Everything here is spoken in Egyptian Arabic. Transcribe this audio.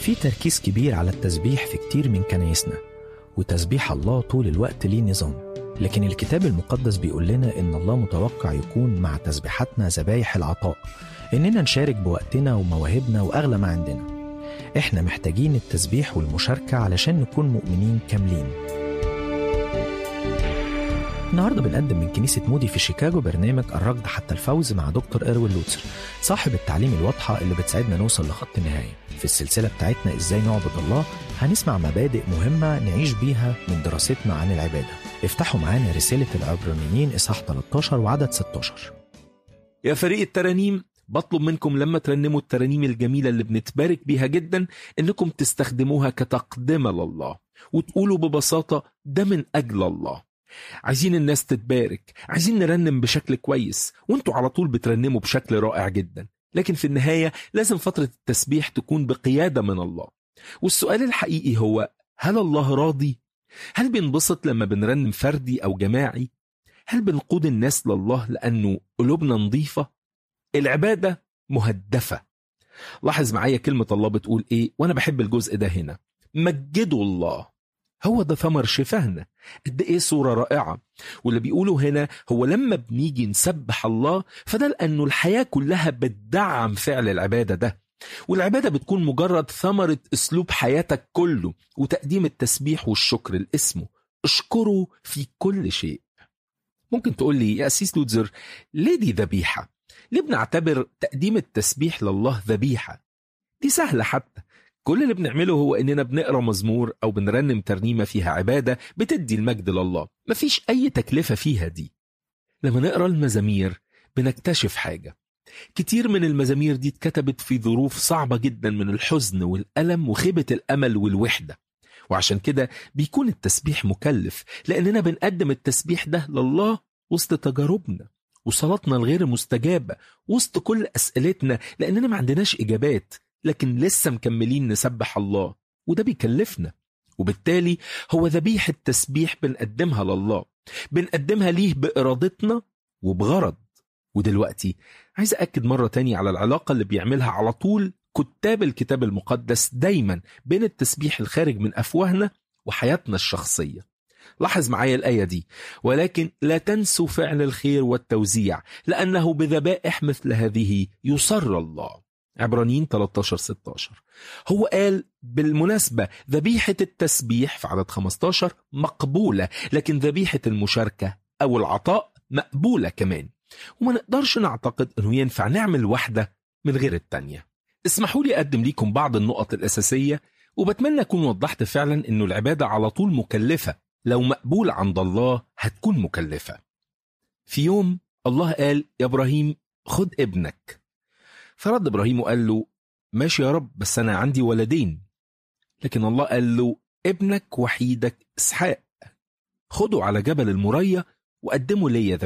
في تركيز كبير على التسبيح في كتير من كنايسنا وتسبيح الله طول الوقت ليه نظام لكن الكتاب المقدس بيقول لنا إن الله متوقع يكون مع تسبيحاتنا ذبايح العطاء إننا نشارك بوقتنا ومواهبنا وأغلى ما عندنا إحنا محتاجين التسبيح والمشاركة علشان نكون مؤمنين كاملين النهارده بنقدم من كنيسة مودي في شيكاغو برنامج الركض حتى الفوز مع دكتور إروين لوتسر صاحب التعليم الواضحة اللي بتساعدنا نوصل لخط النهاية في السلسلة بتاعتنا إزاي نعبد الله هنسمع مبادئ مهمة نعيش بيها من دراستنا عن العبادة افتحوا معانا رسالة العبرانيين إصحاح 13 وعدد 16 يا فريق الترانيم بطلب منكم لما ترنموا الترانيم الجميلة اللي بنتبارك بيها جدا انكم تستخدموها كتقدمة لله وتقولوا ببساطة ده من أجل الله عايزين الناس تتبارك عايزين نرنم بشكل كويس وانتوا على طول بترنموا بشكل رائع جدا لكن في النهاية لازم فترة التسبيح تكون بقيادة من الله والسؤال الحقيقي هو هل الله راضي؟ هل بينبسط لما بنرنم فردي أو جماعي؟ هل بنقود الناس لله لأنه قلوبنا نظيفة؟ العبادة مهدفة لاحظ معايا كلمة الله بتقول إيه وأنا بحب الجزء ده هنا مجدوا الله هو ده ثمر شفاهنا قد ايه صوره رائعه واللي بيقولوا هنا هو لما بنيجي نسبح الله فده لانه الحياه كلها بتدعم فعل العباده ده والعباده بتكون مجرد ثمره اسلوب حياتك كله وتقديم التسبيح والشكر لاسمه اشكره في كل شيء ممكن تقول لي يا أسيس لوتزر ليه دي ذبيحة؟ ليه بنعتبر تقديم التسبيح لله ذبيحة؟ دي سهلة حتى كل اللي بنعمله هو اننا بنقرا مزمور او بنرنم ترنيمه فيها عباده بتدي المجد لله مفيش اي تكلفه فيها دي لما نقرا المزامير بنكتشف حاجه كتير من المزامير دي اتكتبت في ظروف صعبه جدا من الحزن والالم وخيبه الامل والوحده وعشان كده بيكون التسبيح مكلف لاننا بنقدم التسبيح ده لله وسط تجاربنا وصلاتنا الغير مستجابه وسط كل اسئلتنا لاننا ما عندناش اجابات لكن لسه مكملين نسبح الله وده بيكلفنا وبالتالي هو ذبيحة تسبيح بنقدمها لله بنقدمها ليه بإرادتنا وبغرض ودلوقتي عايز أكد مرة تاني على العلاقة اللي بيعملها على طول كتاب الكتاب المقدس دايما بين التسبيح الخارج من أفواهنا وحياتنا الشخصية لاحظ معايا الآية دي ولكن لا تنسوا فعل الخير والتوزيع لأنه بذبائح مثل هذه يسر الله عبرانيين 13 16 هو قال بالمناسبة ذبيحة التسبيح في عدد 15 مقبولة لكن ذبيحة المشاركة أو العطاء مقبولة كمان وما نقدرش نعتقد أنه ينفع نعمل واحدة من غير التانية اسمحوا لي أقدم ليكم بعض النقط الأساسية وبتمنى أكون وضحت فعلا أنه العبادة على طول مكلفة لو مقبولة عند الله هتكون مكلفة في يوم الله قال يا إبراهيم خد ابنك فرد ابراهيم وقال له ماشي يا رب بس انا عندي ولدين لكن الله قال له ابنك وحيدك اسحاق خده على جبل المريا وقدمه ليا